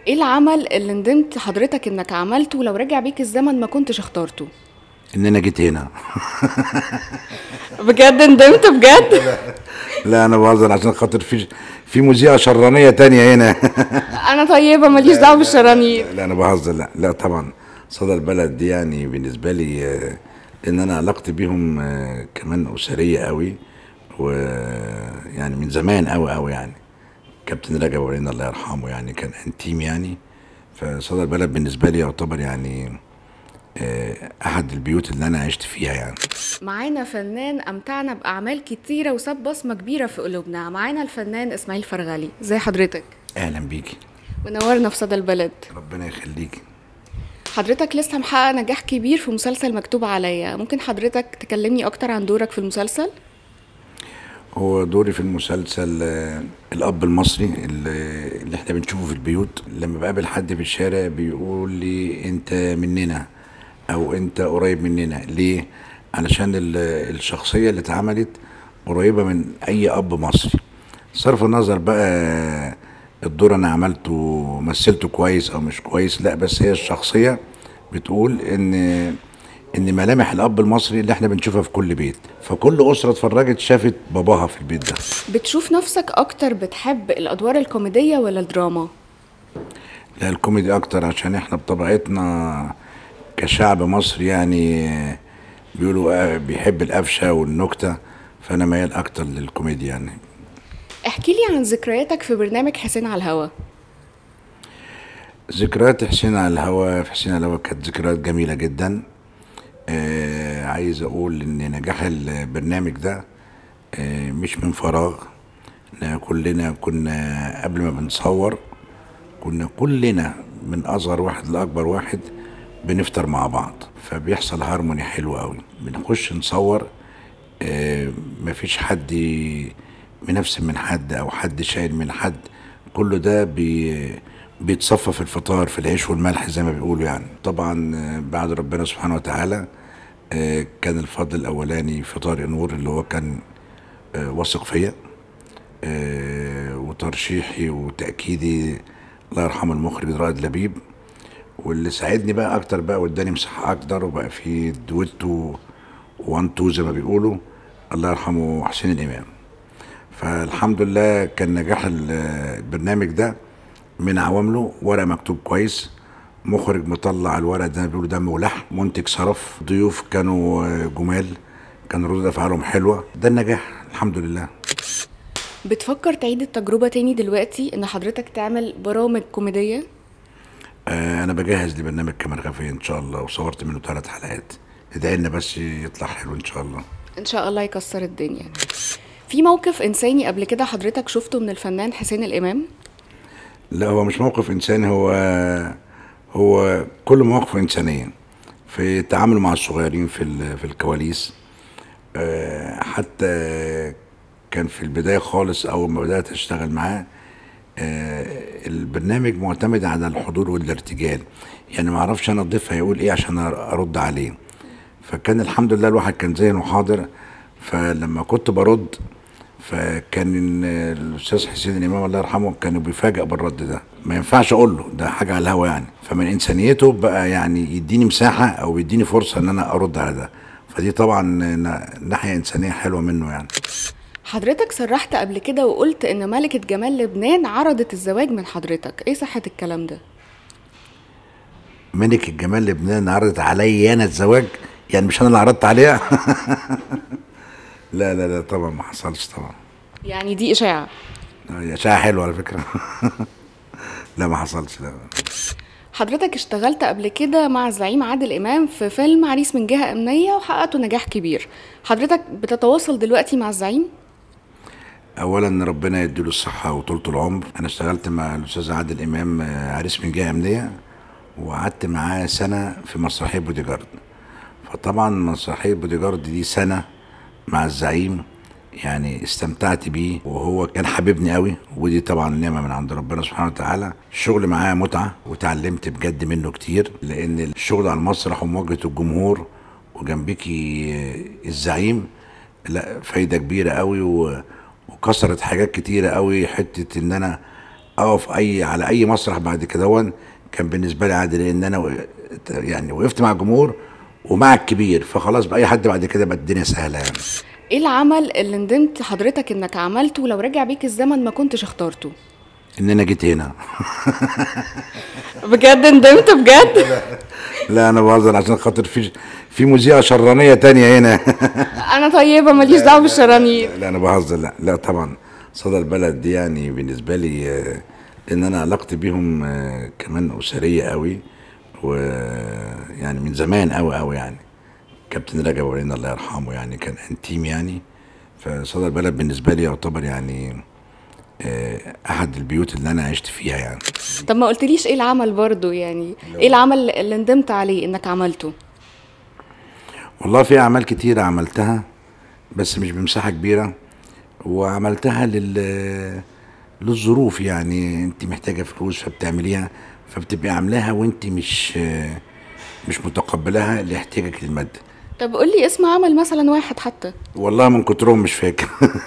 ايه العمل اللي ندمت حضرتك انك عملته ولو رجع بيك الزمن ما كنتش اخترته ان انا جيت هنا بجد ندمت بجد لا انا بهزر عشان خاطر في في مذيعه شرانيه تانية هنا انا طيبه ماليش دعوه بالشرانيين لا انا بهزر لا لا طبعا صدى البلد دي يعني بالنسبه لي آه، ان انا علاقتي بيهم آه، كمان اسريه قوي ويعني من زمان قوي قوي يعني كابتن رجب ولينا الله يرحمه يعني كان انتيم يعني فصدى البلد بالنسبه لي يعتبر يعني آه، احد البيوت اللي انا عشت فيها يعني معانا فنان امتعنا باعمال كتيره وساب بصمه كبيره في قلوبنا معانا الفنان اسماعيل فرغلي زي حضرتك اهلا بيكي منورنا في صدى البلد ربنا يخليكي حضرتك لسه محقق نجاح كبير في مسلسل مكتوب عليا ممكن حضرتك تكلمني اكتر عن دورك في المسلسل هو دوري في المسلسل آه، الأب المصري اللي اللي احنا بنشوفه في البيوت لما بقابل حد في الشارع بيقول لي انت مننا او انت قريب مننا ليه؟ علشان ال- الشخصية اللي اتعملت قريبة من أي أب مصري صرف النظر بقى الدور أنا عملته مثلته كويس أو مش كويس لا بس هي الشخصية بتقول إن ان ملامح الاب المصري اللي احنا بنشوفها في كل بيت فكل اسره اتفرجت شافت باباها في البيت ده بتشوف نفسك اكتر بتحب الادوار الكوميديه ولا الدراما لا الكوميدي اكتر عشان احنا بطبيعتنا كشعب مصري يعني بيقولوا آه بيحب القفشه والنكته فانا ميال اكتر للكوميديا يعني احكي لي عن ذكرياتك في برنامج حسين على الهوا ذكريات حسين على الهوا في حسين على الهوا كانت ذكريات جميله جدا آه عايز اقول ان نجاح البرنامج ده آه مش من فراغ إحنا كلنا كنا قبل ما بنصور كنا كلنا من اصغر واحد لاكبر واحد بنفطر مع بعض فبيحصل هارموني حلو قوي بنخش نصور آه مفيش حد منفسن من حد او حد شايل من حد كله ده بي بيتصفى في الفطار في العيش والملح زي ما بيقولوا يعني طبعا آه، بعد ربنا سبحانه وتعالى آه، كان الفضل الاولاني في طارق نور اللي هو كان آه، واثق فيا آه، وترشيحي وتأكيدي الله يرحمه المخرج رائد لبيب واللي ساعدني بقى اكتر بقى واداني مساحه اكتر وبقى في دويتو 1 2 زي ما بيقولوا الله يرحمه حسين الامام فالحمد لله كان نجاح ال- البرنامج ده من عوامله ورق مكتوب كويس مخرج مطلع الورق ده بيقولوا دم ولحم منتج صرف ضيوف كانوا آه، جمال كان ردود افعالهم حلوه ده النجاح الحمد لله بتفكر تعيد التجربه تاني دلوقتي ان حضرتك تعمل برامج كوميديه آه، انا بجهز لبرنامج كاميرا خفيه ان شاء الله وصورت منه ثلاث حلقات ادعي لنا بس يطلع حلو ان شاء الله ان شاء الله يكسر الدنيا في موقف انساني قبل كده حضرتك شفته من الفنان حسين الامام لا هو مش موقف انساني هو هو كل مواقفه انسانيه في التعامل مع الصغيرين في ال- في الكواليس آه، حتى كان في البدايه خالص اول ما بدات اشتغل معاه آه، البرنامج معتمد على الحضور والارتجال يعني ما اعرفش انا الضيف هيقول ايه عشان ارد عليه فكان الحمد لله الواحد كان ذهنه حاضر فلما كنت برد فكان الاستاذ حسين الامام الله يرحمه كان بيفاجئ بالرد ده ما ينفعش اقول له ده حاجه على الهوا يعني فمن انسانيته بقى يعني يديني مساحه او يديني فرصه ان انا ارد على ده فدي طبعا ن- ناحيه انسانيه حلوه منه يعني حضرتك صرحت قبل كده وقلت ان ملكة جمال لبنان عرضت الزواج من حضرتك ايه صحة الكلام ده ملك الجمال لبنان عرضت عليا انا الزواج يعني مش انا اللي عرضت عليها لا لا لا طبعا ما حصلش طبعا يعني دي اشاعة هي اشاعه حلوه على فكره لا ما حصلش لا حضرتك اشتغلت قبل كده مع الزعيم عادل امام في فيلم عريس من جهة امنية وحققتوا نجاح كبير حضرتك بتتواصل دلوقتي مع الزعيم اولا ربنا يديله الصحه وطولة العمر انا اشتغلت مع الاستاذ عادل امام آه، عريس من جهه امنيه وقعدت معاه سنه في مسرحيه بودي جارد فطبعا مسرحيه بودي جارد دي سنه مع الزعيم يعني استمتعت بيه وهو كان حبيبني قوي ودي طبعا نعمه من عند ربنا سبحانه وتعالى الشغل معاه متعه وتعلمت بجد منه كتير لان الشغل على المسرح ومواجهه الجمهور وجنبيكي آه، الزعيم لا فايده كبيره قوي و... وكسرت حاجات كتيره قوي حته ان انا اقف اي على اي مسرح بعد كده هون كان بالنسبه لي عادي لان انا و- يعني وقفت مع الجمهور ومع الكبير فخلاص بقى اي حد بعد كده بقت الدنيا سهله يعني ايه العمل اللي ندمت حضرتك انك عملته ولو رجع بيك الزمن ما كنتش اخترته ان انا جيت هنا بجد ندمت بجد لا انا بهزر عشان خاطر في في مذيعه شرانيه تانية هنا انا طيبه ماليش دعوه بالشرانيين لا انا بهزر لا لا طبعا صدى البلد دي يعني بالنسبه لي آه، لان انا علاقتي بيهم آه، كمان اسريه قوي ويعني من زمان قوي قوي يعني كابتن رجب ولينا الله يرحمه يعني كان انتيم يعني فصدى البلد بالنسبه لي يعتبر يعني آه، احد البيوت اللي انا عشت فيها يعني طب ما قلتليش ايه العمل برضو يعني ايه العمل اللي ندمت عليه انك عملته والله في اعمال كتيره عملتها بس مش بمساحه كبيره وعملتها لل للظروف يعني انت محتاجه فلوس فبتعمليها فبتبقي عاملاها وانت مش مش متقبلاها لاحتياجك للماده طب قولي اسم عمل مثلا واحد حتى والله من كترهم مش فاكر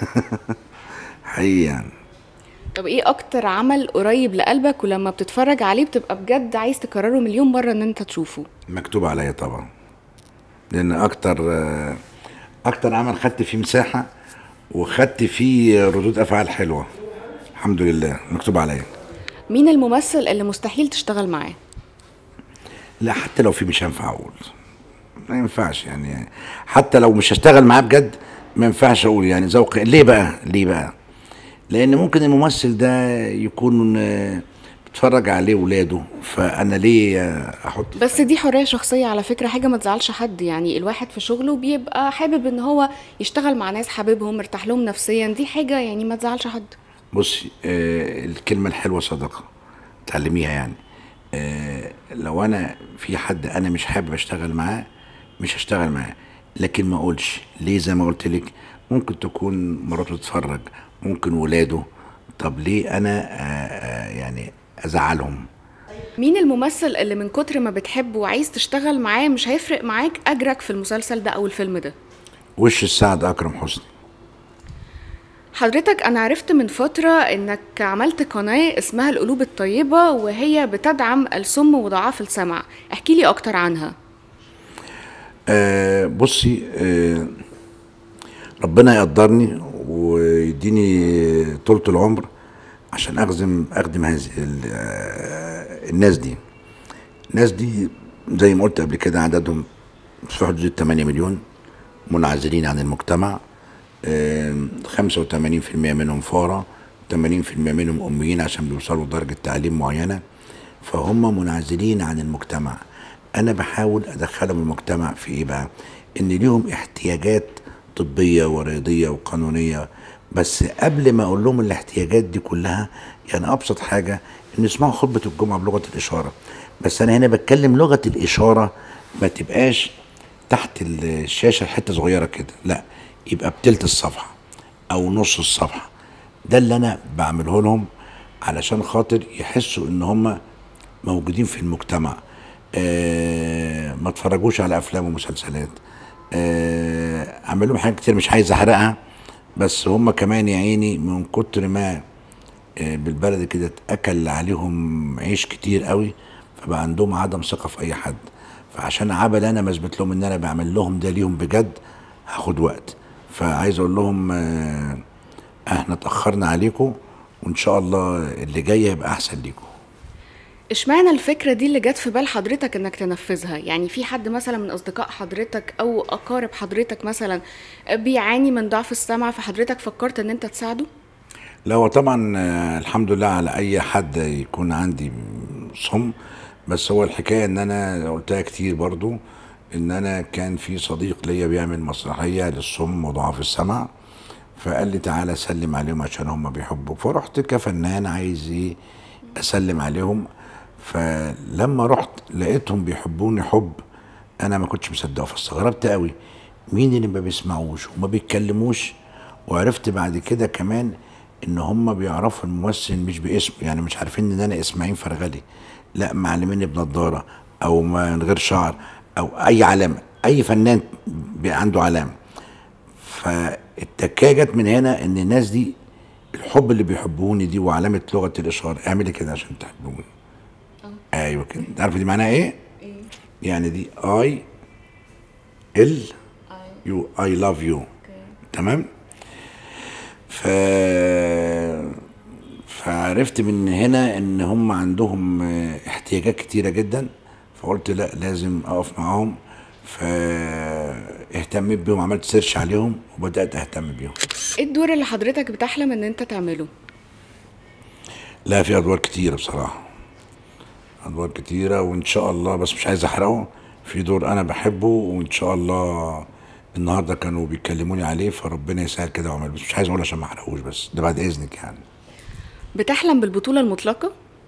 حقيقي يعني طب ايه اكتر عمل قريب لقلبك ولما بتتفرج عليه بتبقى بجد عايز تكرره مليون مرة ان انت تشوفه مكتوب عليا طبعا لان اكتر اكتر عمل خدت فيه مساحه وخدت فيه ردود افعال حلوه الحمد لله مكتوب عليا مين الممثل اللي مستحيل تشتغل معاه لا حتى لو في مش هينفع اقول ما ينفعش يعني حتى لو مش هشتغل معاه بجد ما ينفعش اقول يعني ذوق ليه بقى ليه بقى لان ممكن الممثل ده يكون آه، بيتفرج عليه ولاده فانا ليه آه، احط بس دي حرية شخصية على فكرة حاجة ما تزعلش حد يعني الواحد في شغله بيبقى حابب ان هو يشتغل مع ناس حاببهم مرتاح لهم نفسيا دي حاجة يعني ما تزعلش حد بصي آه الكلمة الحلوة صدقة تعلميها يعني آه لو أنا في حد أنا مش حابب أشتغل معاه مش هشتغل معاه لكن ما أقولش ليه زي ما قلت لك ممكن تكون مراته تتفرج ممكن ولاده طب ليه أنا آه آه يعني أزعلهم مين الممثل اللي من كتر ما بتحبه وعايز تشتغل معاه مش هيفرق معاك اجرك في المسلسل ده او الفيلم ده وش السعد أكرم حسني حضرتك انا عرفت من فترة انك عملت قناة اسمها القلوب الطيبة وهي بتدعم السم وضعاف السمع احكي لي اكتر عنها آه بصي آه ربنا يقدرني ويديني طولة العمر عشان اخدم اخدم هذه ال- آه، الناس دي الناس دي زي ما قلت قبل كده عددهم في حدود 8 مليون منعزلين عن المجتمع آم، 85% منهم فقراء 80% منهم أميين عشان بيوصلوا لدرجة تعليم معينة فهم منعزلين عن المجتمع أنا بحاول أدخلهم المجتمع في إيه بقى؟ إن ليهم احتياجات طبية ورياضية وقانونية بس قبل ما أقول لهم الاحتياجات دي كلها يعني أبسط حاجة إن يسمعوا خطبة الجمعة بلغة الإشارة بس أنا هنا بتكلم لغة الإشارة ما تبقاش تحت الشاشة حتة صغيرة كده لا يبقى بتلت الصفحة أو نص الصفحة ده اللي أنا بعمله لهم علشان خاطر يحسوا إن هم موجودين في المجتمع آه ما تفرجوش على أفلام ومسلسلات آه أعمل لهم حاجات كتير مش عايز أحرقها بس هم كمان يا عيني من كتر ما آه، بالبلد كده اتأكل عليهم عيش كتير قوي فبقى عندهم عدم ثقة في أي حد فعشان عبل أنا ما أثبت لهم إن أنا بعمل لهم ده ليهم بجد هاخد وقت فعايز أقول لهم آه، إحنا اتأخرنا عليكم وإن شاء الله اللي جاي هيبقى أحسن ليكم اشمعنى الفكرة دي اللي جت في بال حضرتك انك تنفذها يعني في حد مثلا من اصدقاء حضرتك او اقارب حضرتك مثلا بيعاني من ضعف السمع فحضرتك فكرت ان انت تساعده لا هو طبعا آه، الحمد لله على اي حد يكون عندي صم بس هو الحكايه ان انا قلتها كتير برضو ان انا كان في صديق ليا بيعمل مسرحيه للصم وضعاف السمع فقال لي تعالى سلم عليهم عشان هم بيحبوك فرحت كفنان عايز ايه اسلم عليهم فلما رحت لقيتهم بيحبوني حب انا ما كنتش مصدقه فاستغربت قوي مين اللي ما بيسمعوش وما بيتكلموش وعرفت بعد كده كمان ان هم بيعرفوا الممثل مش باسمه يعني مش عارفين ان انا اسماعيل فرغلي لا معلميني بنضاره او من غير شعر او اي علامه اي فنان بي- عنده علامه فالتكايه جت من هنا ان الناس دي الحب اللي بيحبوني دي وعلامه لغه الاشاره اعملي كده عشان تحبوني ايوه كده انت عارفه دي معناها ايه يعني دي اي ال يو اي لاف يو تمام ف فعرفت من هنا ان هم عندهم آه، احتياجات كتيره جدا فقلت لا لازم اقف معاهم فاهتميت بيهم عملت سيرش عليهم وبدات اهتم بيهم ايه الدور اللي حضرتك بتحلم ان انت تعمله لا في ادوار كتيره بصراحه ادوار كتيره وان شاء الله بس مش عايز احرقه في دور انا بحبه وان شاء الله النهارده كانوا بيكلموني عليه فربنا يسهل كده واعمل بس مش عايز اقول عشان ما احرقوش بس ده بعد اذنك يعني بتحلم بالبطولة المطلقة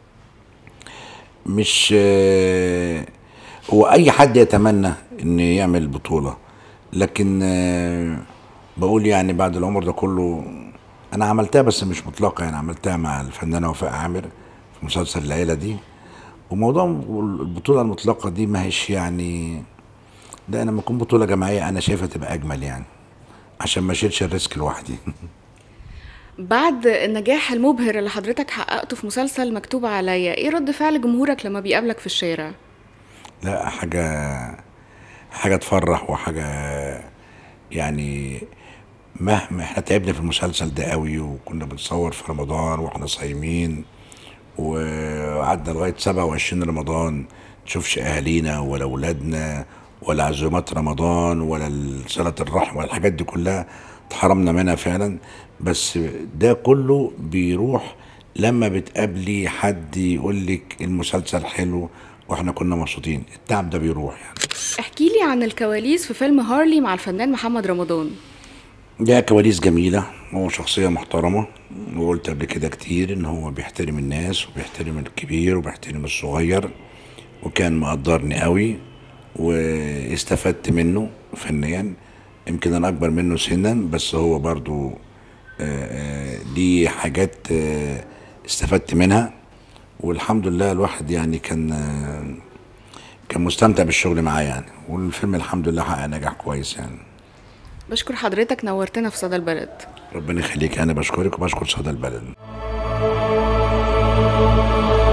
مش آه، هو اي حد يتمنى ان يعمل بطوله لكن آه، بقول يعني بعد العمر ده كله انا عملتها بس مش مطلقه يعني عملتها مع الفنانه وفاء عامر في مسلسل العيله دي وموضوع البطوله المطلقه دي ما هيش يعني ده لما تكون بطوله جماعيه انا شايفها تبقى اجمل يعني عشان ما اشيلش الريسك لوحدي بعد النجاح المبهر اللي حضرتك حققته في مسلسل مكتوب عليا ايه رد فعل جمهورك لما بيقابلك في الشارع لا حاجة حاجة تفرح وحاجة يعني مهما احنا تعبنا في المسلسل ده قوي وكنا بنصور في رمضان واحنا صايمين وقعدنا لغاية 27 رمضان نشوفش أهالينا ولا أولادنا ولا عزومات رمضان ولا صلة الرحم ولا الحاجات دي كلها اتحرمنا منها فعلا بس ده كله بيروح لما بتقابلي حد يقول لك المسلسل حلو واحنا كنا مبسوطين التعب ده بيروح يعني احكي لي عن الكواليس في فيلم هارلي مع الفنان محمد رمضان ده كواليس جميلة هو شخصية محترمة وقلت قبل كده كتير ان هو بيحترم الناس وبيحترم الكبير وبيحترم الصغير وكان مقدرني قوي واستفدت منه فنيا يمكن انا اكبر منه سنا بس هو برضو آه، آه، ليه حاجات آه، استفدت منها والحمد لله الواحد يعني كان آه، كان مستمتع بالشغل معاه يعني والفيلم الحمد لله حقق نجاح كويس يعني بشكر حضرتك نورتنا في صدى البلد ربنا يخليك انا بشكرك وبشكر صدى البلد